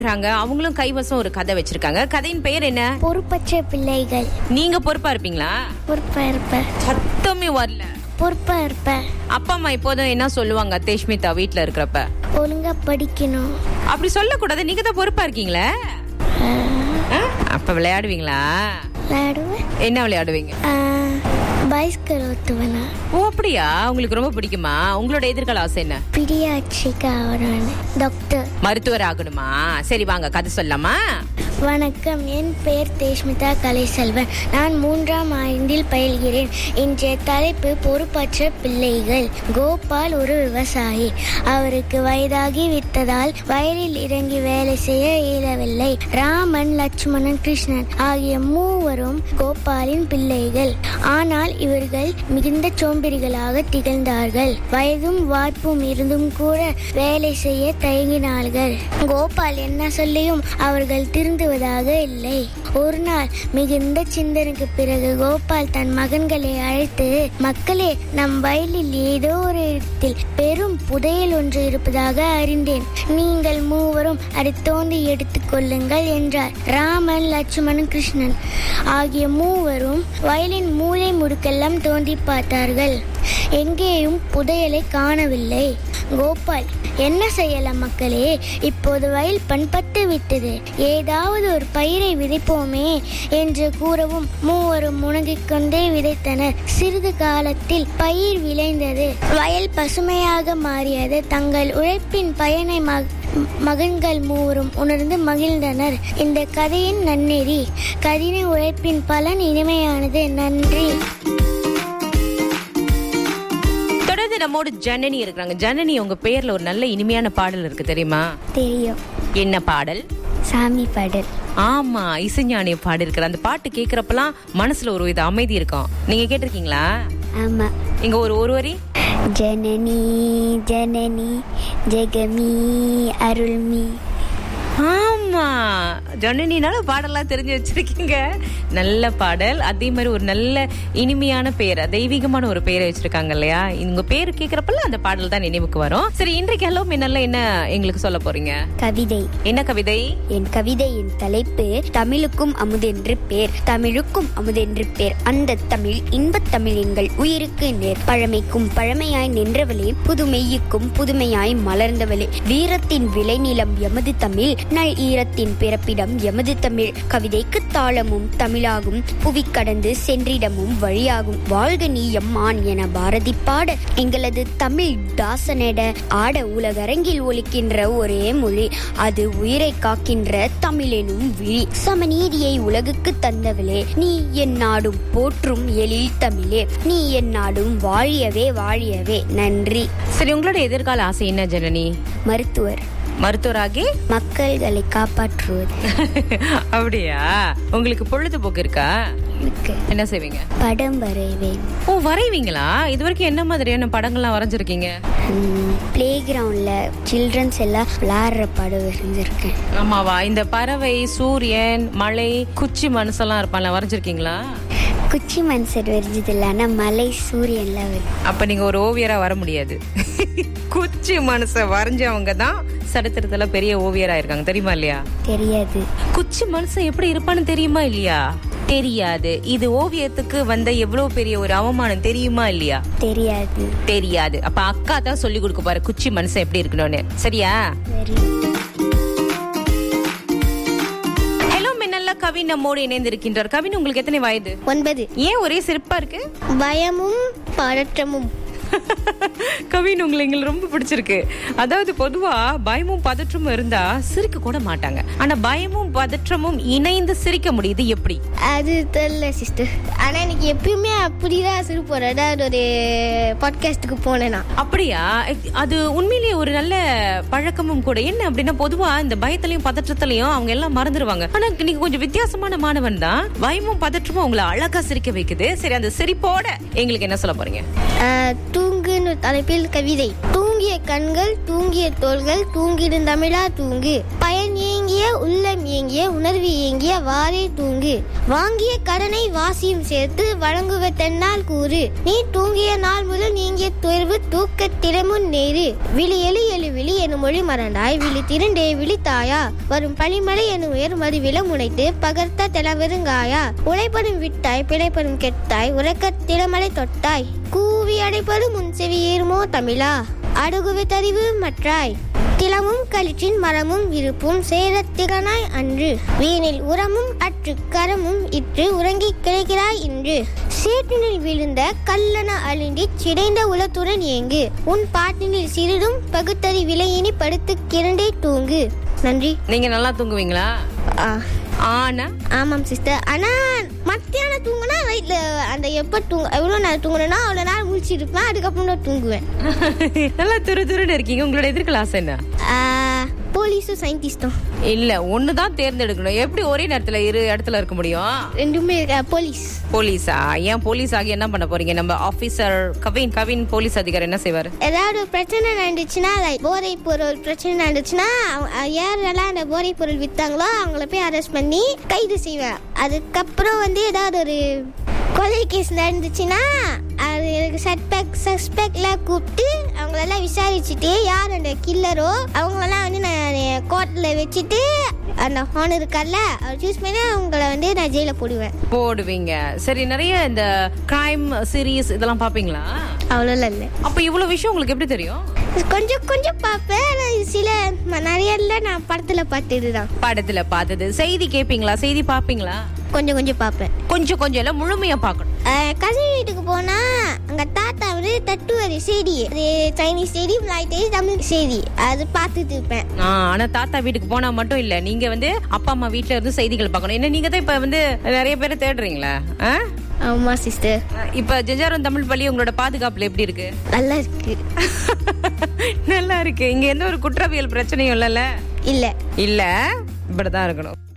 இருக்காங்க அவங்களும் கைவசம் ஒரு கதை வச்சிருக்காங்க கதையின் பெயர் என்ன பொறுப்பற்ற பிள்ளைகள் நீங்க பொறுப்பா இருப்பீங்களா பொறுப்பா இருப்ப சத்தமே வரல பொறுப்பா இருப்ப அப்பா அம்மா இப்போதும் என்ன சொல்லுவாங்க தேஷ்மிதா வீட்ல இருக்கிறப்ப ஒழுங்கா படிக்கணும் அப்படி சொல்லக்கூடாது நீங்க தான் பொறுப்பா இருக்கீங்களே ஆ? அப்ப விளையாடுவீங்களா விளையாடுவேன் என்ன விளையாடுவீங்க பைஸ்கல் ஓத்துவேனா ஓ அப்படியா உங்களுக்கு ரொம்ப பிடிக்குமா உங்களோட எதிர்கால ஆசை என்ன பிடியாட்சிக்கு ஆகணும்னு டாக்டர் மருத்துவர் ஆகணுமா சரி வாங்க கதை சொல்லலாமா வணக்கம் என் பெயர் தேஷ்மிதா கலைசெல்வன் நான் மூன்றாம் ஆண்டில் பயில்கிறேன் இன்றைய தலைப்பு பொறுப்பற்ற பிள்ளைகள் கோபால் ஒரு விவசாயி அவருக்கு வயதாகி விட்டதால் வயலில் இறங்கி வேலை செய்ய இயலவில்லை ராமன் லட்சுமணன் கிருஷ்ணன் ஆகிய மூவரும் கோபாலின் பிள்ளைகள் ஆனால் இவர்கள் மிகுந்த சோம்பேறிகளாக திகழ்ந்தார்கள் வயதும் வாய்ப்பும் இருந்தும் கூட வேலை செய்ய தயங்கினார்கள் கோபால் என்ன சொல்லியும் அவர்கள் திருந்துவதாக இல்லை ஒரு நாள் மிகுந்த சிந்தனைக்கு பிறகு கோபால் தன் மகன்களை அழைத்து மக்களே நம் வயலில் ஏதோ ஒரு இடத்தில் பெரும் புதையல் ஒன்று இருப்பதாக அறிந்தேன் நீங்கள் மூவரும் அதை தோண்டி எடுத்துக் கொள்ளுங்கள் என்றார் ராமன் லட்சுமணன் கிருஷ்ணன் ஆகிய மூவரும் வயலின் மூலை முடுக்கெல்லாம் தோண்டி பார்த்தார்கள் எங்கேயும் புதையலை காணவில்லை கோபால் என்ன செய்யலாம் மக்களே இப்போது வயல் பண்பட்டு விட்டது ஏதாவது ஒரு பயிரை விதைப்போமே என்று கூறவும் மூவரும் முணங்கிக் கொண்டே விதைத்தனர் சிறிது காலத்தில் பயிர் விளைந்தது வயல் பசுமையாக மாறியது தங்கள் உழைப்பின் பயனை மக- மகன்கள் மூவரும் உணர்ந்து மகிழ்ந்தனர் இந்த கதையின் நன்னெறி கடின உழைப்பின் பலன் இனிமையானது நன்றி தொடர்ந்து நம்மோட ஜனனி இருக்கிறாங்க ஜனனி உங்க பேர்ல ஒரு நல்ல இனிமையான பாடல் இருக்கு தெரியுமா தெரியும் என்ன பாடல் சாமி பாடல் ஆமா இசைஞானிய பாடி இருக்கிற அந்த பாட்டு கேக்குறப்பெல்லாம் மனசுல ஒரு வித அமைதி இருக்கும் நீங்க கேட்டிருக்கீங்களா ஆமா இங்க ஒரு ஒரு வரி ஜனனி ஜனனி ஜெகமி அருள்மி ஆமா ஜனனினால பாடலாம் தெரிஞ்சு வச்சிருக்கீங்க நல்ல பாடல் அதே மாதிரி ஒரு நல்ல இனிமையான பெயர் தெய்வீகமான ஒரு பெயரை வச்சிருக்காங்க இல்லையா உங்க பேர் கேக்குறப்பெல்லாம் அந்த பாடல் தான் நினைவுக்கு வரும் சரி இன்றைக்கு ஹலோ மின்னல்ல என்ன எங்களுக்கு சொல்ல போறீங்க கவிதை என்ன கவிதை என் கவிதையின் தலைப்பு தமிழுக்கும் அமுதென்று பேர் தமிழுக்கும் அமுதென்று பேர் அந்த தமிழ் இன்பத் தமிழ் எங்கள் உயிருக்கு நேர் பழமைக்கும் பழமையாய் நின்றவளே புதுமையுக்கும் புதுமையாய் மலர்ந்தவளே வீரத்தின் விளைநிலம் எமது தமிழ் நல் ஈரத்தின் பிறப்பிடம் எமது தமிழ் கவிதைக்கு தாளமும் தமிழாகும் புவி கடந்து சென்றிடமும் வழியாகும் வாழ்க நீ எம்மான் என பாரதி பாட எங்களது தமிழ் தாசனெட ஆட உலகரங்கில் ஒலிக்கின்ற ஒரே மொழி அது உயிரை காக்கின்ற தமிழெனும் விழி சமநீதியை உலகுக்கு தந்தவளே நீ என் நாடும் போற்றும் எழில் தமிழே நீ என் நாடும் வாழியவே வாழியவே நன்றி சரி உங்களோட எதிர்கால ஆசை என்ன ஜனனி மருத்துவர் மருத்துவராகி மக்கள்களை காப்பாற்றுவது அப்படியா உங்களுக்கு பொழுதுபோக்கு இருக்கா எனக்கு என்ன செய்வீங்க படம் வரைவேன் ஓ வரைவீங்களா இது வரைக்கும் என்ன மாதிரியான படங்கள்லாம் வரைஞ்சிருக்கீங்க பிளே கிரவுண்டில் சில்ட்ரன்ஸ் எல்லாம் விளையாடுற படம் வரைஞ்சிருக்கேன் ஆமாவா இந்த பறவை சூரியன் மலை குச்சி மனுஷெல்லாம் இருப்பான்ல வரைஞ்சிருக்கீங்களா குச்சி மன்சர் வரைஞ்சது இல்லை ஆனால் மலை சூரியன்லாம் வரும் அப்ப நீங்க ஒரு ஓவியரா வர முடியாது குச்சி மனுஷ வரைஞ்சவங்க தான் சரித்திரத்துல பெரிய ஓவியரா இருக்காங்க தெரியுமா இல்லையா தெரியாது குச்சி மனுஷன் எப்படி இருப்பான்னு தெரியுமா இல்லையா தெரியாது இது ஓவியத்துக்கு வந்த எவ்வளவு பெரிய ஒரு அவமானம் தெரியுமா இல்லையா தெரியாது தெரியாது அப்ப அக்கா தான் சொல்லி கொடுக்க பாரு குச்சி மனுஷன் எப்படி இருக்கணும்னு சரியா சரி ஹலோ மின்னல்ல கவின் நம்மோடு இணைந்திருக்கின்றார் கவின் உங்களுக்கு எத்தனை வயது ஒன்பது ஏன் ஒரே சிறப்பா இருக்கு பயமும் பதற்றமும் கவின் உங்களை எங்களுக்கு ரொம்ப பிடிச்சிருக்கு அதாவது பொதுவா பயமும் பதற்றமும் இருந்தா சிரிக்க கூட மாட்டாங்க ஆனா பயமும் பதற்றமும் இணைந்து சிரிக்க முடியுது எப்படி அது தெரியல சிஸ்டர் ஆனா எனக்கு எப்பயுமே அப்படிதான் சிரிப்பு வரும் அதாவது ஒரு பாட்காஸ்டுக்கு போனேன்னா அப்படியா எக்- அது உண்மையிலேயே ஒரு நல்ல பழக்கமும் கூட என்ன அப்படின்னா பொதுவா இந்த பயத்திலையும் பதற்றத்திலையும் அவங்க எல்லாம் மறந்துடுவாங்க ஆனா நீங்க கொஞ்சம் வித்தியாசமான மாணவன் தான் பயமும் பதற்றமும் உங்களை அழகா சிரிக்க வைக்குது சரி அந்த சிரிப்போட எங்களுக்கு என்ன சொல்ல போறீங்க தூங்குன்னு தலைப்பில் கவிதை தூங்கிய கண்கள் தூங்கிய தோள்கள் தூங்கிடும் தமிழா தூங்கு பயன் ஏங்கிய உள்ளம் இயங்கிய உணர்வு இயங்கிய வாரே தூங்கு வாங்கிய கடனை வாசியும் சேர்த்து வழங்குவ தென்னால் கூறு நீ தூங்கிய நாள் முதல் நீங்கிய துயர்வு தூக்கத்திடமுன் நேரு விழி எழு எழு விழி எனும் மொழி மறந்தாய் விழி திருண்டே விழித்தாயா வரும் பனிமலை எனும் உயர் மறுவில முனைத்து பகர்த்த தெளவெருங்காயா உழைப்படும் விட்டாய் பிழைப்படும் கெட்டாய் உறக்க திறமலை தொட்டாய் கூவி அடைப்படும் முன் செவி ஏறுமோ தமிழா அடுகுவி தறிவு மற்றாய் திலமும் களிற்றின் மரமும் இருப்பும் சேரத் திகனாய் அன்று வீணில் உரமும் அற்று கரமும் இற்று உறங்கிக் கிடக்கிறாய் இன்று சேற்றினில் விழுந்த கல்லன அழிந்தி சிதைந்த உலத்துடன் ஏங்கு உன் பாட்டினில் சிறிதும் பகுத்தறி விலையினி படுத்து கிரண்டே தூங்கு நன்றி நீங்க நல்லா தூங்குவீங்களா ஆ, ஆனா ஆமாம் சிஸ்டர் ஆனா மத்தியானம் தூங்குனா நைட்ல அந்த எப்போ தூங்க எவ்வளோ நேரம் தூங்குறேன்னா அவ்வளோ நேரம் முழிச்சிருப்பேன் அதுக்கப்புறம் தான் தூங்குவேன் நல்லா துரு துருன்னு இருக்கீங்க உங்களோட எதிர்கால ஆசை என்ன ஆ, போலீஸும் சயின்டிஸ்டும் இல்ல ஒண்ணுதான் தேர்ந்தெடுக்கணும் எப்படி ஒரே நேரத்துல இரு இடத்துல இருக்க முடியும் ரெண்டுமே இருக்கா போலீஸ் போலீஸா ஏன் போலீஸ் ஆகி என்ன பண்ண போறீங்க நம்ம ஆபீசர் கவின் கவின் போலீஸ் அதிகாரி என்ன செய்வாரு ஏதாவது ஒரு பிரச்சனை நடந்துச்சுன்னா like போதை பொருள் பிரச்சனை நடந்துச்சுன்னா அவங்க- அஹ் யாரெல்லாம் அந்த போதை பொருள் வித்தாங்களோ அவங்கள போய் அரெஸ்ட் பண்ணி கைது செய்வேன் அதுக்கப்புறம் வந்து ஏதாவது ஒரு கொலை கேஸ் நடந்துச்சுன்னா அது சஸ்பெக்ட் சஸ்பெக்ட்லாம் கூப்பிட்டு அவங்களெல்லாம் விசாரிச்சுட்டு யார் அந்த கில்லரோ அவங்களெல்லாம் வந்து நான் கோர்ட்டில் வச்சுட்டு அந்த ஹான் இருக்கார்ல அவர் சூஸ் பண்ணி அவங்கள வந்து நான் ஜெயிலில் போடுவேன் போடுவீங்க சரி நிறைய இந்த கிரைம் சீரிஸ் இதெல்லாம் பாப்பீங்களா அவ்வளோலாம் இல்லை அப்ப இவ்வளவு விஷயம் உங்களுக்கு எப்படி தெரியும் கொஞ்சம் கொஞ்சம் பார்ப்பேன் ஆனா சில ம- நிறைய இல்லை நான் படத்தில் பார்த்தது தான் படத்துல பார்த்தது செய்தி கேப்பீங்களா செய்தி பாப்பீங்களா கொஞ்சம் கொஞ்சம் பார்ப்பேன் கொஞ்சம் கொஞ்சம் எல்லாம் முழுமையா பார்க்கணும் கசின் வீட்டுக்கு போனா அங்க தாத்தா வந்து தட்டுவாரு செய்தி அது சைனீஸ் செய்தி மலாய் செய்தி தமிழ் செய்தி அது பார்த்துட்டு இருப்பேன் ஆ, ஆனா தாத்தா வீட்டுக்கு போனா மட்டும் இல்ல நீங்க வந்து அப்பா அம்மா வீட்ல இருந்து செய்திகள் பார்க்கணும் என்ன நீங்க தான் இப்ப வந்து நிறைய பேரை தேடுறீங்களா ஆ? ஆமா சிஸ்டர் இப்ப ஜெஜாரம் தமிழ் பள்ளி உங்களோட பாதுகாப்புல எப்படி இருக்கு நல்லா இருக்கு நல்லா இருக்கு இங்க எந்த ஒரு குற்றவியல் பிரச்சனையும் இல்லைல்ல இல்ல இல்ல இப்படிதான் இருக்கணும்